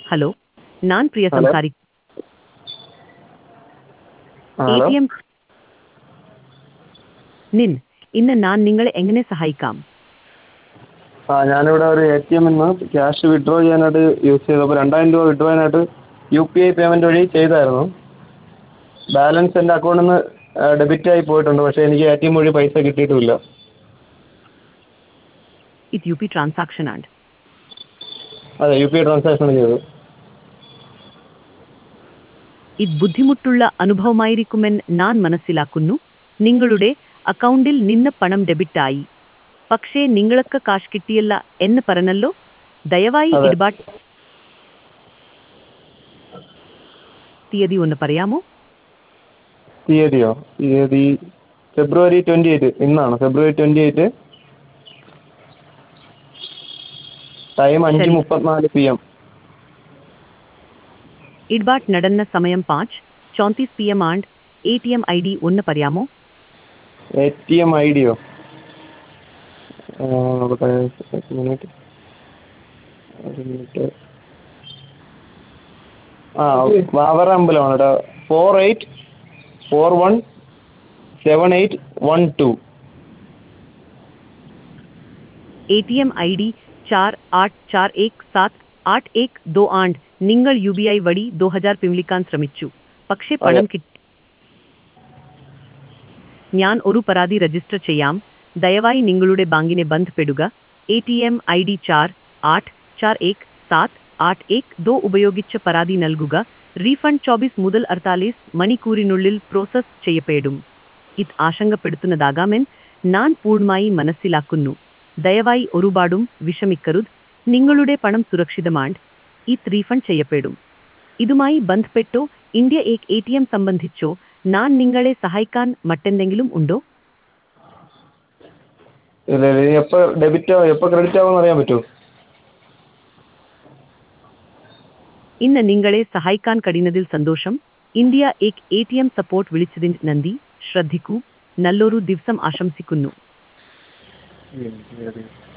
Hello ഞാൻ പ്രിയ hello. സംസാരി ആ, എ ഹലോ ടി എം നിൻ ഇന്ന് ഞാൻ നിങ്ങളെ എങ്ങനെ സഹായിക്കാം ആ ഞാനിവിടെ ഒരു എ ടി എമ്മിൽ നിന്ന് ക്യാഷ് വിഡ്രോ ചെയ്യാനായിട്ട് യൂസ് ചെയ്തപ്പോൾ രണ്ടായിരം രൂപ വിഡ്രോ ചെയ്യാനായിട്ട് യു പി ഐ പേയ്മെൻറ്റ് വഴി ചെയ്തായിരുന്നു ബാലൻസ് എൻ്റെ അക്കൗണ്ടിൽ നിന്ന് ഡെബിറ്റ് ആയി പോയിട്ടുണ്ട് പക്ഷേ എനിക്ക് എ ടി എം വഴി പൈസ കിട്ടിയിട്ടുമില്ല ഇത് യു പി ട്രാൻസാക്ഷൻ ആണ് അതെ യു പി ഐ ട്രാൻസാക്ഷൻ ചെയ്തത് ഇത് ബുദ്ധിമുട്ടുള്ള അനുഭവമായിരിക്കുമെന്ന് ഞാൻ മനസ്സിലാക്കുന്നു നിങ്ങളുടെ അക്കൗണ്ടിൽ നിന്ന് പണം ഡെബിറ്റ് ആയി പക്ഷേ നിങ്ങൾക്ക് കാശ് കിട്ടിയില്ല എന്ന് പറഞ്ഞല്ലോ ദയവായി അതെ. ഇടപാട് തീയതി ഒന്ന് പറയാമോ തീയതിയോ തീയതി ഫെബ്രുവരി ട്വൻറ്റി എയ്റ്റ് ഇന്നാണ് ഫെബ്രുവരി ട്വൻറ്റി എയ്റ്റ് ടൈം അഞ്ച് ശരി. മുപ്പത്തിനാല് പി എം ഇടപാട് നടന്ന സമയം പാഞ്ച് ചോന്തീസ് P M and A T M I D ഒന്ന് പറയാമോ എ ടി എം ഐ ഡിയോ നോക്കട്ടെ ഒരു മിനിറ്റ് ഒരു മിനിറ്റ് ആ വാവറ അമ്പലമാണ് കേട്ടോ four eight four one seven eight one two A T M I D चार आठ चार एक सात आठ एक दो ആണ്ട് നിങ്ങൾ യു ബി ഐ വഴി ദോ ഹജാർ പിൻവലിക്കാൻ ശ്രമിച്ചു പക്ഷേ പണം അതെ. കിട്ടി ഞാൻ ഒരു പരാതി രജിസ്റ്റർ ചെയ്യാം ദയവായി നിങ്ങളുടെ ബാങ്കിനെ ബന്ധപ്പെടുക A T M I D ചാർ ആठ चार एक सात आठ एक दो ഉപയോഗിച്ച് പരാതി നൽകുക റീഫണ്ട് ചോബീസ് മുതൽ അർത്താലീസ് മണിക്കൂറിനുള്ളിൽ പ്രോസസ് ചെയ്യപ്പെടും ഇത് ആശങ്കപ്പെടുത്തുന്നതാകാമെന്ന് ഞാൻ പൂർണ്ണമായി മനസ്സിലാക്കുന്നു ദയവായി ഒരുപാടും വിഷമിക്കരുത് നിങ്ങളുടെ പണം സുരക്ഷിതമാണ് ഇത് റീഫണ്ട് ചെയ്യപ്പെടും ഇതുമായി ബന്ധപ്പെട്ടോ ഇന്ത്യ ഏക് എ ടി എം സംബന്ധിച്ചോ ഞാൻ നിങ്ങളെ സഹായിക്കാൻ മറ്റെന്തെങ്കിലും ഉണ്ടോ ഇല്ല ഇല്ല ഇനി എപ്പോൾ ഡെബിറ്റ് ആവും എപ്പോൾ ക്രെഡിറ്റ് ആവുമെന്ന് അറിയാൻ പറ്റുമോ ഇന്ന് നിങ്ങളെ സഹായിക്കാൻ കഴിയുന്നതിൽ സന്തോഷം ഇന്ത്യ ഏക് എ ടി എം സപ്പോർട്ട് വിളിച്ചതിന് നന്ദി ശ്രദ്ധിക്കൂ നല്ലൊരു ദിവസം ആശംസിക്കുന്നു ഉം, ശരി.